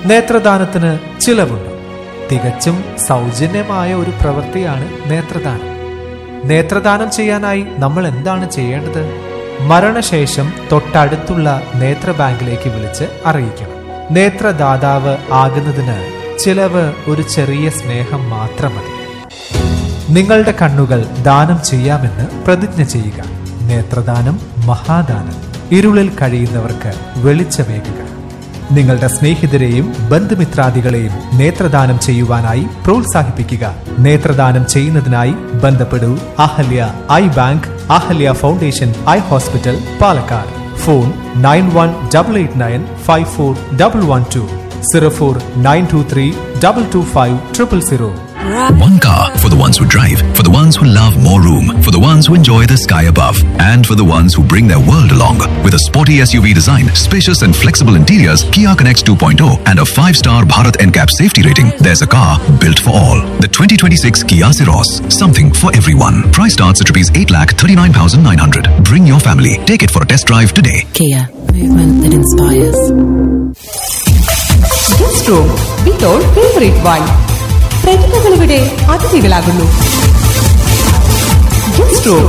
നേത്രദാനത്തിന് ചിലവുണ്ട് തികച്ചും സൗജന്യമായ ഒരു പ്രവൃത്തിയാണ് നേത്രദാനം നേത്രദാനം ചെയ്യാനായി നമ്മൾ എന്താണ് ചെയ്യേണ്ടത് മരണശേഷം തൊട്ടടുത്തുള്ള നേത്ര ബാങ്കിലേക്ക് വിളിച്ച് അറിയിക്കണം നേത്രദാതാവ് ആകുന്നതിന് ചിലവ് ഒരു ചെറിയ സ്നേഹം മാത്രം മതി നിങ്ങളുടെ കണ്ണുകൾ ദാനം ചെയ്യാമെന്ന് പ്രതിജ്ഞ ചെയ്യുക നേത്രദാനം മഹാദാനം ഇരുളിൽ കഴിയുന്നവർക്ക് വെളിച്ചമേകുക നിങ്ങളുടെ സ്നേഹിതരെയും ബന്ധുമിത്രാദികളെയും നേത്രദാനം ചെയ്യുവാനായി പ്രോത്സാഹിപ്പിക്കുക നേത്രദാനം ചെയ്യുന്നതിനായി ബന്ധപ്പെടൂ Ahalya eye bank Ahalya foundation eye hospital Palakkad phone nine one double eight nine five four double one two zero four nine two three double two five triple zero One car for the ones who drive, for the ones who love more room, for the ones who enjoy the sky above, and for the ones who bring their world along. With a sporty SUV design, spacious and flexible interiors, Kia Connects 2.0, and a 5-star Bharat NCAP safety rating, there's a car built for all. The 2026 Kia Ceros, something for everyone. Price starts at rupees 8,39,900. Bring your family. Take it for a test drive today. Kia, movement that inspires. Guest room with all favourite wine പ്രതിഭകൾ ഇവിടെ അതിഥികളാകുന്നു guest room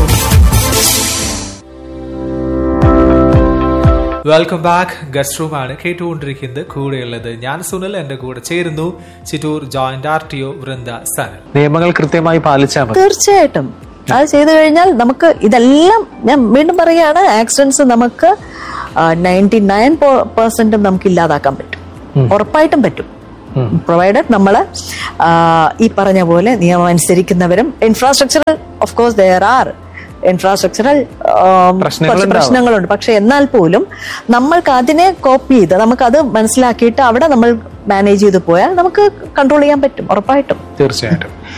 welcome back guest room ആണ് കേട്ടുകൊണ്ടിരിക്കുന്നത് കൂടെയുള്ളത് ഞാൻ സുനിൽ എന്റെ കൂടെ ചേരുന്നു Chittur joint R T O Vrinda Sanal നിയമങ്ങൾ കൃത്യമായി പാലിച്ചാൽ മതി തീർച്ചയായിട്ടും അത് ചെയ്തു കഴിഞ്ഞാൽ നമുക്ക് ഇതെല്ലാം ഞാൻ വീണ്ടും പറയുകയാണ് ആക്സിഡൻസ് നമുക്ക് നയൻറ്റി നയൻ പെർസെന്റും നമുക്ക് ഇല്ലാതാക്കാൻ പറ്റും ഉറപ്പായിട്ടും പറ്റും പ്രൊവൈഡഡ് നമ്മൾ ഈ പറഞ്ഞ പോലെ നിയമം അനുസരിക്കുന്നവരും infrastructural of course there are infrastructural പ്രശ്നങ്ങളുണ്ടാവും. പ്രശ്നങ്ങളുണ്ട് പക്ഷെ എന്നാൽ പോലും നമ്മൾക്ക് അതിനെ കോപ്പി ചെയ്ത് നമുക്കത് മനസ്സിലാക്കിയിട്ട് അവിടെ നമ്മൾ മാനേജ് ചെയ്ത് പോയാൽ നമുക്ക് കൺട്രോൾ ചെയ്യാൻ പറ്റും ഉറപ്പായിട്ടും തീർച്ചയായിട്ടും